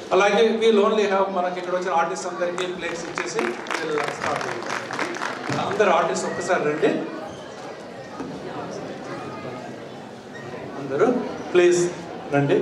అలాగే wheel only have మనకి ఇక్కడ వచ్చిన ఆర్టిస్ట్ అందరికీ ప్లేట్స్ ఇచ్చేసి వీళ్ళు స్టార్ట్ అందరు ఆర్టిస్ట్ ఒక్కసారి రండి అందరూ ప్లీజ్ రండి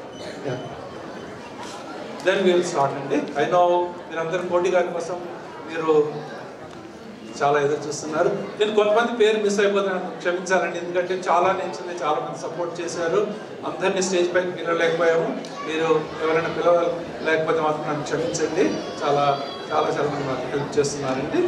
దెన్ వీల్ స్టార్ట్ అండి ఐ నో మీరందరూ పోటీ గారి కోసం మీరు చాలా ఎదురు చూస్తున్నారు నేను కొంతమంది పేరు మిస్ అయిపోతున్నాను క్షమించాలండి ఎందుకంటే చాలా నచ్చింది చాలా మంది సపోర్ట్ చేశారు అందరినీ స్టేజ్ పైకి పిలవలేకపోయాము మీరు ఎవరైనా పిలవ లేకపోతే మాత్రం నన్ను క్షమించండి చాలా చాలా చాలా మంది మాకు హెల్ప్ చేస్తున్నారండి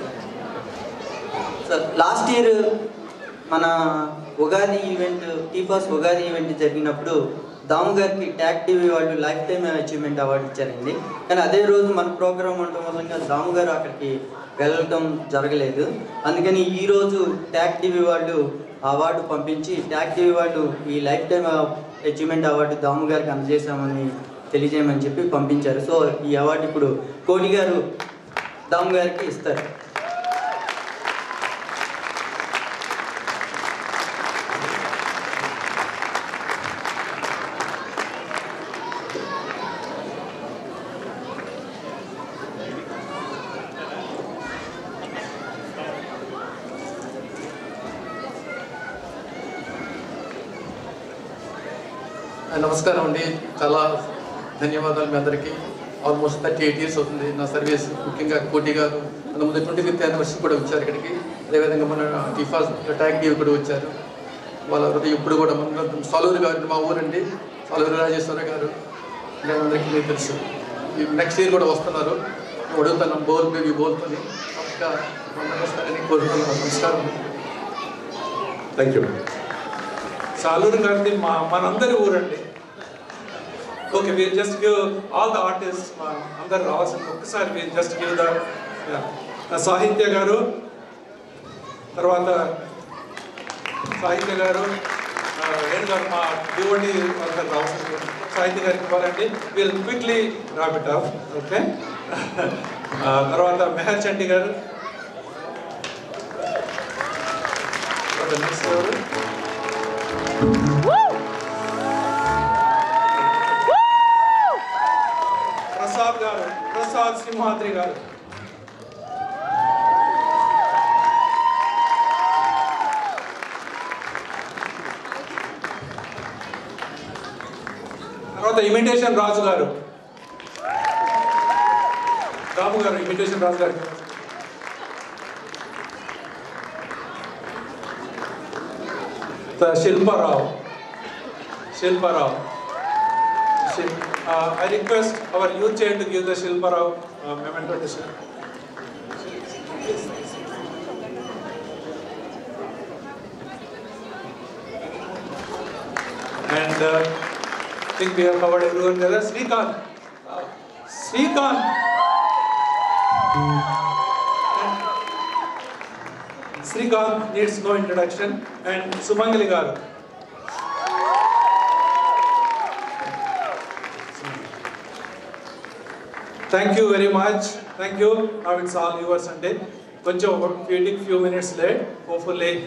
సార్ లాస్ట్ ఇయర్ మన ఉగాది ఈవెంట్ టీపాస్ ఉగాది ఈవెంట్ జరిగినప్పుడు దాము గారికి ట్యాక్ టీవీ వాళ్ళు లైఫ్ టైమ్ అచీవ్మెంట్ అవార్డు ఇచ్చారండి కానీ అదే రోజు మన ప్రోగ్రామ్ ఉండటం వల్ల దాము గారు అక్కడికి వెళ్ళటం జరగలేదు అందుకని ఈ రోజు ట్యాక్ టీవీ వాళ్ళు అవార్డు పంపించి ట్యాక్ టీవీ వాళ్ళు ఈ lifetime achievement award Damu గారికి అందజేశామని తెలియజేయమని చెప్పి పంపించారు సో ఈ అవార్డు ఇప్పుడు కోటి గారు దాము గారికి ఇస్తారు నమస్కారం అండి చాలా ధన్యవాదాలు మీ అందరికీ ఆల్మోస్ట్ థర్టీ ఎయిట్ ఇయర్స్ అవుతుంది నా సర్వీస్ ముఖ్యంగా కోటి గారు ముందు ట్వంటీ ఫిఫ్త్ యానివర్సరీ కూడా వచ్చారు ఇక్కడికి అదేవిధంగా మన టిఫాస్ ట్యాగ్ డీవ్ కూడా వచ్చారు వాళ్ళ హృదయం ఇప్పుడు కూడా మన సాలూరు గారు మా ఊరండి సాలూరు రాజేశ్వర గారు నేను అందరికీ మీకు తెలుసు నెక్స్ట్ ఇయర్ కూడా వస్తున్నారు అడుగుతున్నాం బోల్ బేబీ బోల్తోని ఇంకా వస్తారని కోరుతున్నాను నమస్కారం థ్యాంక్ యూ సాలూరు గారిది మా మనందరి ఊరండి okay we'll just give all the artist అందరు రావాల్సింది ఒక్కసారి వీల్ జస్ట్ గివ్ ద సాహిత్య గారు తర్వాత సాహిత్య గారు ఆ, వేణు గారు మా డివోడి అందరు రావాల్సింది సాహిత్య గారికి ఇవ్వాలండి we'll quickly rabbit off okay తర్వాత మెహర్ చంటి గారు తర్వాత నెక్స్ట్ ఎవరు ప్రసాద్ గారు ప్రసాద్ సింహాద్రి గారు తర్వాత ఇమిటేషన్ రాజు గారు రాము గారు ఇమిటేషన్ రాజు గారు త- Shilpa Rao Shilpa Rao Shil- uh, I request our youth chair to give the Shilparao uh, memento to Shil. And uh, I think we have covered everyone there. Srikanth. Uh, Srikanth. Srikanth needs no introduction. And Sumangali Garu. Thank you very much thank you now it's all yours అండి కొంచెం few few minutes late hopefully